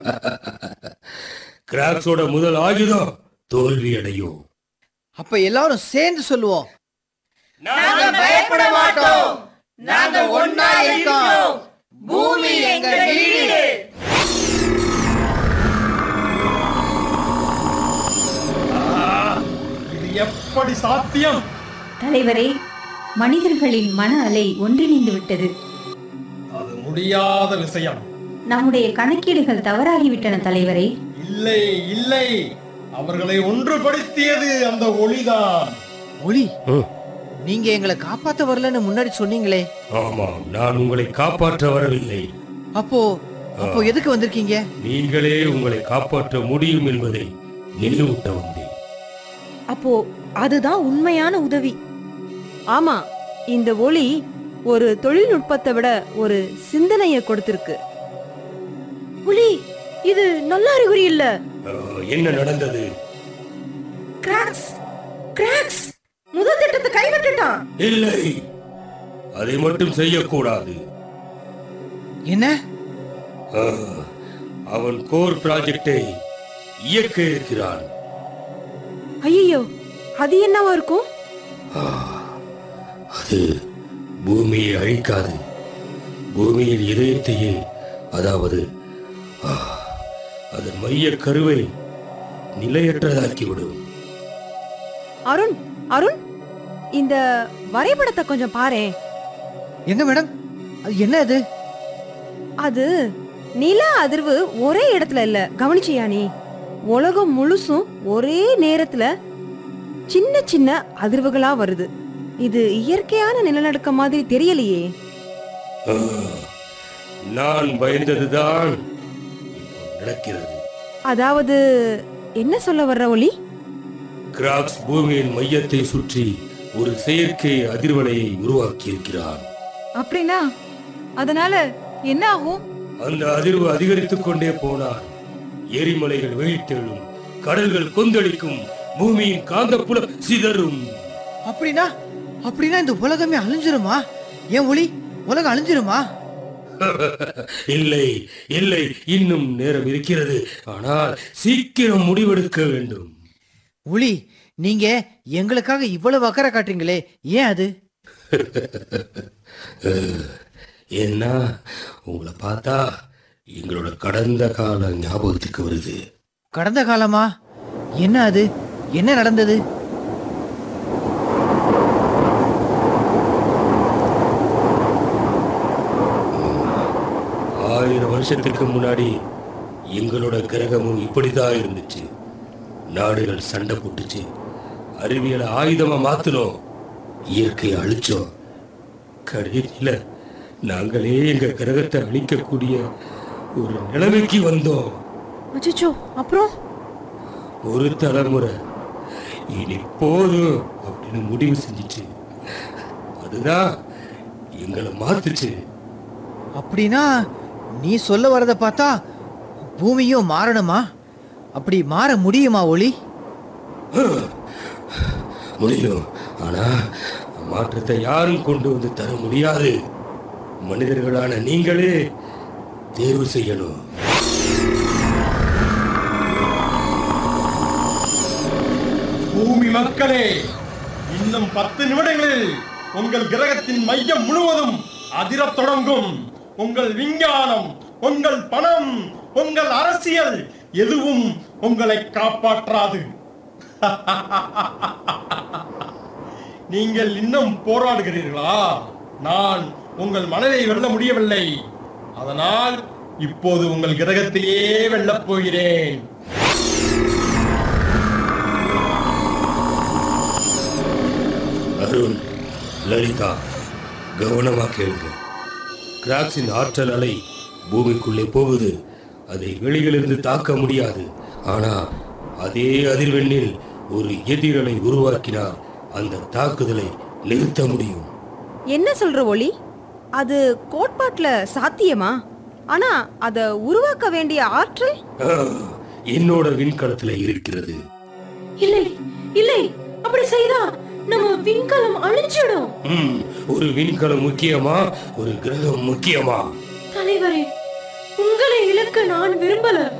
கிராக்ஸோட முதல் ஆயுதம் தோல்வி அடையும் அப்ப எல்லாரும் சேர்ந்து சொல்லுவோம் நாங்க பயப்பட மாட்டோம் நாங்க ஒன்னா இருக்கோம் பூமி எங்க வீடு இது எப்படி சாத்தியம் தலைவரே மனிதர்களின் மன அலை ஒன்றிணைந்து விட்டது அது முடியாத விஷயம் நம்முடைய கணக்கீடுகள் தவறாகிவிட்டன தலைவரே இல்லை இல்லை அவர்களை ஒன்றுபடுத்தியது அந்த ஒளிதான் ஒளி ம். நீங்க எங்களை காப்பாத்த வரலன்னு முன்னாடி சொன்னீங்களே ஆமாம் நான் உங்களை காப்பாற்ற வரவில்லை அப்போ அப்போ எதுக்கு வந்திருக்கீங்க நீங்களே உங்களை காப்பாற்ற முடியும் என்பதை நினைவூட்ட வந்தேன் அப்போ அதுதான் உண்மையான உதவி ஆமா இந்த ஒளி ஒரு தொழில்நுட்பத்தை விட ஒரு சிந்தனைய கொடுத்திருக்கு ஒளி இது நல்ல அறிகுறி இல்ல அஹ், என்ன நடந்தது கிராக்ஸ் கிராக்ஸ் முதல் திட்டத்தை கைவிட்டுட்டான் இல்லை அதை மட்டும் செய்யக்கூடாது என்ன அஹ், அவன் கோர் ப்ராஜெக்டை இயக்க இருக்கிறான் ஐயோ அது என்னவா இருக்கும் அது பூமியை அழிக்காது பூமியின் இதயத்தையே அதாவது ஆ, அதன் மைய கருவை நிலையற்றதாக்கிவிடும் அருண் அருண் இந்த வரைபடத்தை கொஞ்சம் பாரேன் எங்க மேடம் அது என்ன அது அது நில அதிர்வு ஒரே இடத்துல இல்ல கவனிச்சியா நீ உலகம் முழுசும் ஒரே நேரத்துல சின்ன சின்ன அதிர்வுகளா வருது இது இயற்கையான நிலநடுக்கம் மாதிரி தெரியலையே ஆ, நான் பயந்ததுதான் இப்போ நடக்கிறது அதாவது என்ன சொல்ல வர்ற ஒளி கிராக்ஸ் பூமியின் மையத்தை சுற்றி ஒரு செயற்கை அதிர்வலையை உருவாக்கி இருக்கிறான் அப்படின்னா அதனால என்ன ஆகும் அந்த அதிர்வு அதிகரித்துக் கொண்டே போனால் எரிமலைகள் வெயிட்டெழும் கடல்கள் கொந்தளிக்கும் பூமியின் காந்தப்புலம் சிதறும் அப்படின்னா அப்படின்னா இந்த உலகமே அழிஞ்சிருமா ஏன் ஒளி உலகம் அழிஞ்சிருமா இல்லை இல்லை இன்னும் நேரம் இருக்கிறது ஆனால் சீக்கிரம் முடிவெடுக்க வேண்டும் ஒளி நீங்க எங்களுக்காக இவ்வளவு அக்கறை காட்டுறீங்களே ஏன் அது ஏன்னா உங்களை பார்த்தா எங்களோட கடந்த கால ஞாபகத்துக்கு வருது கடந்த காலமா என்ன அது என்ன நடந்தது ஆயிரம் வருஷத்துக்கு முன்னாடி எங்களோட கிரகமும் இப்படிதான் இருந்துச்சு நாடுகள் சண்டை போட்டுச்சு அறிவியலை ஆயுதமா மாத்தினோம் இயற்கையை அழிச்சோம் கடைசியில நாங்களே எங்க கிரகத்தை அழிக்கக்கூடிய ஒரு நிலைமைக்கு வந்தோம் அச்சோ அப்புறம் ஒரு தலைமுறை இனி போதும் அப்படின்னு முடிவு செஞ்சுச்சு அதுதான் எங்களை மாத்துச்சு அப்படின்னா நீ சொல்ல வரத பார்த்தா பூமியும் மாறணுமா அப்படி மாற முடியுமா ஒளி முடியும் ஆனா மாற்றத்தை யாரும் கொண்டு வந்து தர முடியாது மனிதர்களான நீங்களே தேர்வு செய்யணும் பூமி மக்களே இன்னும் பத்து நிமிடங்களில் உங்கள் கிரகத்தின் மையம் முழுவதும் அதிரத் தொடங்கும் உங்கள் விஞ்ஞானம் உங்கள் பணம் உங்கள் அரசியல் எதுவும் உங்களை காப்பாற்றாது நீங்கள் இன்னும் போராடுகிறீர்களா நான் உங்கள் மனதை வெல்ல முடியவில்லை அதனால் இப்போது உங்கள் கிரகத்தையே வெல்லப் போகிறேன் அருண் லலிதா கவனமா கேளுங்க கிராக்ஸின் ஆற்றல் அலை பூமிக்குள்ளே போகுது அதை வெளியிலிருந்து தாக்க முடியாது ஆனா அதே அதிர்வெண்ணில் ஒரு எதிரலை உருவாக்கினால் அந்த தாக்குதலை நிறுத்த முடியும் என்ன சொல்ற ஒளி அது கோட்பாட்டுல சாத்தியமா ஆனா அத உருவாக்க வேண்டிய ஆற்றல் ஆ, என்னோட விண்கலத்துல இருக்கிறது இல்லை இல்லை அப்படி செய்தா நம்ம விண்கலம் அழிஞ்சிடும் ம், ஒரு விண்கலம் முக்கியமா ஒரு கிரகம் முக்கியமா தலைவரே உங்களை இழக்க நான் விரும்பல